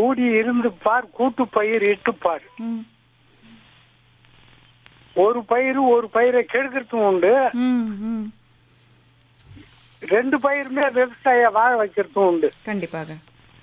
கூடி இருந்து பார் கூட்டு பயிர் இட்டு பார் ம் ஒரு பயிர் ஒரு பயிரை கெடுக்கிறதும் உண்டு ம் ம் ரெண்டு பயிருமே விவசாய வாழ வைக்கிறதும் உண்டு கண்டிப்பாக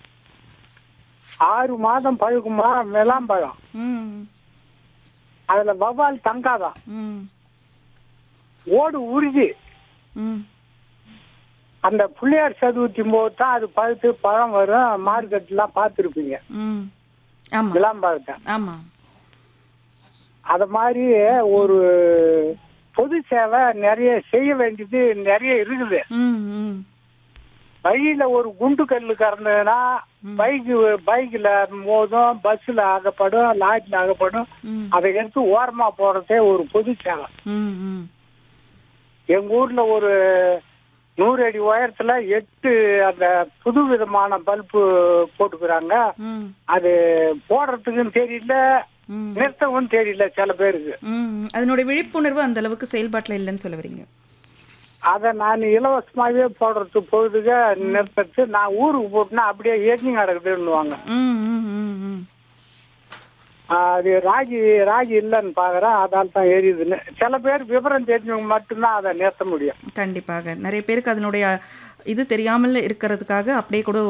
ஆறு மாதம் பழுக்குமா விளாம்பழம் ம் அதுல வவ்வால் தங்காதான் ம் ஓடு உறுதி ம் அந்த பிள்ளையார் சதுர்த்தி போது தான் அது பழுத்து பழம் வரும் மார்க்கெட்லாம் பார்த்துருப்பீங்க ம் ஆமாம் விளாம்பழத்தை ஆமாம் அத மாதிரி ஒரு பொது சேவை நிறைய செய்ய வேண்டியது நிறைய இருக்குது ம் ம் வழியில ஒரு குண்டு கல்லு கறந்ததுன்னா பைக்கு பைக்ல மோதும் பஸ்ல ஆகப்படும் லாரில ஆகப்படும் ம் அதை எடுத்து ஓரமா போறதே ஒரு பொது சேவை ம் ம் எங்க ஊர்ல ஒரு நூறு அடி உயரத்துல எட்டு அந்த புது விதமான பல்பு போட்டுக்கிறாங்க ம் அது போடுறதுக்கும் தெரியல ம் நிறுத்தவும் தெரியல சில பேருக்கு ம் அதனுடைய விழிப்புணர்வு அந்த அளவுக்கு செயல்பாட்டில் இல்லைன்னு சொல்ல வரீங்க அதை நான் இலவசமாவே போடுறது பொழுதுக நிறுத்துறது நான் ஊருக்கு போட்டுனா அப்படியே எரிஞ்சு கிடக்குதுன்னுவாங்க ம் ம் ம் ம் ஆஹ் அது ராகி ராகி இல்லைன்னு பாக்குறேன் அதால தான் எரியுதுன்னு சில பேர் விவரம் தெரிஞ்சவங்க மட்டும்தான் அதை நிறுத்த முடியும் கண்டிப்பாக நிறைய பேருக்கு அதனுடைய இது தெரியாமல் இருக்கிறதுக்காக அப்படியே கூட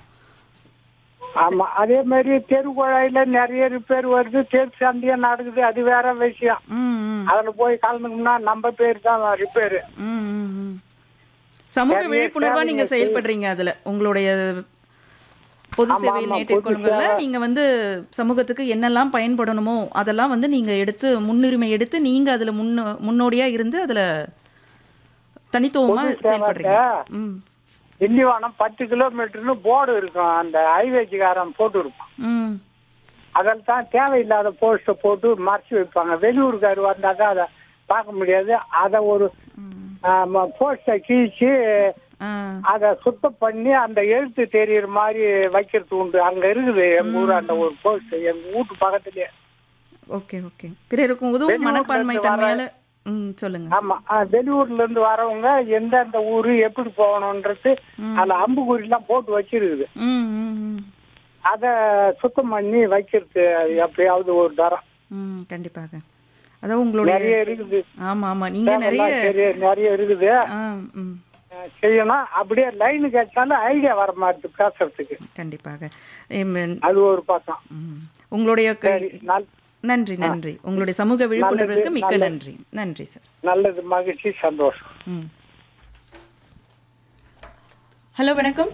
ஆமா அதே மாதிரி தெரு குழாயில நிறைய ரிப்பேர் வருது தெரு சண்டையா நடக்குது அது வேற விஷயம் ம் ம் அதுல போய் கலந்துக்கணும்னா நம்ம பேர் தான் ரிப்பேரு ம், ம், ம். சமூக விழிப்புணர்வா நீங்க செயல்படுறீங்க அதுல உங்களுடைய பொது ஆமா, சேவையில் ஆமா, நேற்றைய பொது கொள்கைல நீங்க வந்து சமூகத்துக்கு என்னெல்லாம் பயன்படணுமோ அதெல்லாம் வந்து நீங்க எடுத்து முன்னுரிமை எடுத்து நீங்க அதுல முன்ன முன்னோடியா இருந்து அதுல தனித்துவமா செயல்படுறீங்க ம் திண்டிவனம் பத்து கிலோமீட்டர்னு போர்டு இருக்கும் அந்த ஹைவேஜுக்காரன் போட்டு இருப்பான் ம் அதில் தான் தேவையில்லாத போஸ்ட்டை போட்டு மறைச்சு வைப்பாங்க வெளியூருக்கார் வந்தாக்கா அதை பார்க்க முடியாது அதை ஒரு போஸ்ட்டை கீழ்ச்சி ஆ அதை சுத்தம் பண்ணி அந்த எழுத்து தெரியற மாதிரி வைக்கிறது உண்டு அங்க இருக்குது எங்க ஊர் அந்த ஒரு போஸ்ட் எங்க வீட்டு பக்கத்துலயே ஓகே ஓகே பிறருக்கும் உதவும் வெளியூர்ல மனப்பான்மை இருந்து தன்மையால ம் சொல்லுங்க ஆமா ஆ, வெளியூர்ல இருந்து வரவங்க எந்தெந்த ஊரு எப்படி போகணுன்றது அதுல அம்புக்குறி எல்லாம் போட்டு வச்சிருக்குது ம் ம் ம் அத சுத்தம் பண்ணி வைக்கிறது எப்பயாவது ஒரு தரம் ம் கண்டிப்பாக அதாவது உங்களுடைய நிறைய இருக்குது ஆமா ஆமா நீங்க நிறைய நிறைய நிறைய இருக்குது ஆ ம் அஹ் செய்யணும் அப்படியே லைன் கேட்டாலும் ஐடியா வர மாட்டுது பேசுறதுக்கு கண்டிப்பாக எம், அது ஒரு பக்கம் ம். உங்களுடைய க- சரி நல்- நன்றி நன்றி உங்களுடைய சமூக விழிப்புணர்வுக்கு மிக்க நன்றி நன்றி சார் நல்லது மகிழ்ச்சி சந்தோஷம் ம் ஹலோ வணக்கம்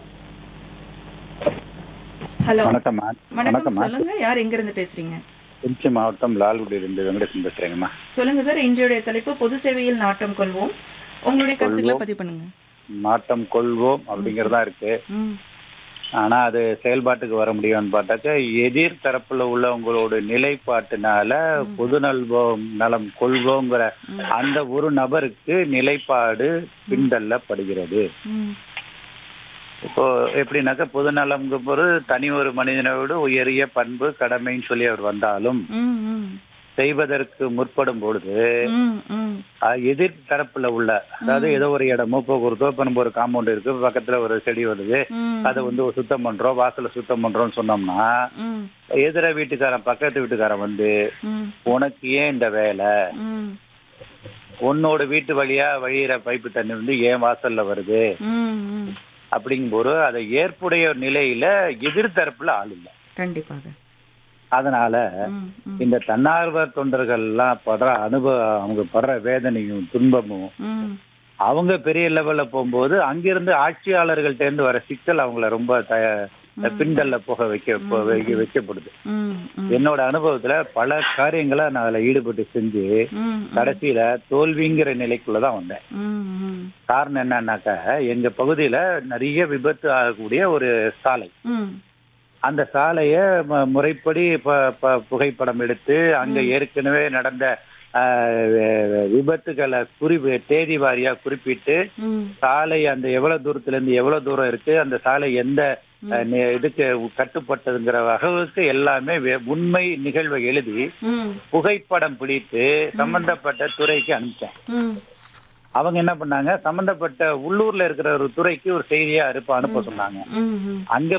ஹலோ வணக்கம்மா வணக்கம் வணக்கம்மா சொல்லுங்க யார் எங்க இருந்து பேசுறீங்க திருச்சி மாவட்டம் லால்குடியிலிருந்து வெங்கடேசன் பேசுறேங்கம்மா சொல்லுங்க சார் இன்றைய தலைப்பு பொது சேவையில் நாட்டம் கொள்வோம் உங்களுடைய கருத்துக்களை பதிவு பண்ணுங்க நாட்டம் கொள்வோம் அப்படிங்கறதா இருக்கு ம் ஆனா அது செயல்பாட்டுக்கு வர முடியும்னு பார்த்தாக்கா எதிர் தரப்புல உள்ளவங்களோட நிலைப்பாட்டுனால பொது நல்வோம் நலம் கொள்வோங்கிற அந்த ஒரு நபருக்கு நிலைப்பாடு பின்தள்ளப்படுகிறது ம் இப்போ எப்படின்னாக்கா பொது நலம்ங்க பொருள் தனி ஒரு மனிதனோடு உயரிய பண்பு கடமைன்னு சொல்லி அவர் வந்தாலும் ம் ம் செய்வதற்கு முற்படும் பொழுது ம் ம் அஹ் எதிர் தரப்புல உள்ள அதாவது ஏதோ ஒரு இடமோ போக்குவரத்தோ இப்ப நம்ம ஒரு காம்பவுண்ட் இருக்கு பக்கத்துல ஒரு செடி வருது ம் அதை வந்து ஒரு சுத்தம் பண்றோம் வாசல சுத்தம் பண்றோம்னு சொன்னோம்னா ம் எதிர வீட்டுக்காரன் பக்கத்து வீட்டுக்காரன் வந்து ம் உனக்கு ஏன் இந்த வேலை ம் உன்னோட வீட்டு வழியா வழியிற பைப்பு தண்ணி வந்து ஏன் வாசல்ல வருது ம் ம் அப்படிங்கும்போது அதை ஏற்புடைய நிலையில எதிர் தரப்புல ஆள் இல்லை கண்டிப்பாக அதனால ம் ம் இந்த தன்னார்வ தொண்டர்கள் எல்லாம் படுற அனுபவம் அவங்க படுற வேதனையும் துன்பமும் ம் அவங்க பெரிய லெவல்ல போகும்போது அங்கிருந்து ஆட்சியாளர்கள்ட்ட இருந்து வர சிக்கல் அவங்கள ரொம்ப த- பின்தள்ள போக வைக்க போ- வைக்க- வைக்கப்படுது ம் ம் என்னோட அனுபவத்துல பல காரியங்களை நான் அதுல ஈடுபட்டு செஞ்சு ம் கடைசியில தோல்விங்கிற நிலைக்குள்ளதான் வந்தேன் ம் ம் காரணம் என்னன்னாக்கா எங்க பகுதியில நிறைய விபத்து ஆகக்கூடிய ஒரு சாலை ம் அந்த சாலைய ம- முறைப்படி ப- ப- புகைப்படம் எடுத்து அங்க ஏற்கனவே நடந்த ஆஹ், வி- விபத்துகளை குறிப்பு தேதி வாரியா குறிப்பிட்டு ம் சாலை அந்த எவ்வளவு தூரத்துல இருந்து எவ்வளவு தூரம் இருக்கு அந்த சாலை எந்த அஹ், நி- இதுக்கு கட்டுப்பட்டதுங்கிற வகைவுக்கு எல்லாமே வே- உண்மை நிகழ்வை எழுதி ம் புகைப்படம் பிடித்து சம்பந்தப்பட்ட துறைக்கு அனுப்பிச்சேன் ம் அவங்க என்ன பண்ணாங்க சம்பந்தப்பட்ட உள்ளூர்ல இருக்கிற ஒரு துறைக்கு ஒரு செய்தியா அனுப்ப அனுப்ப சொன்னாங்க ம் ம் அங்க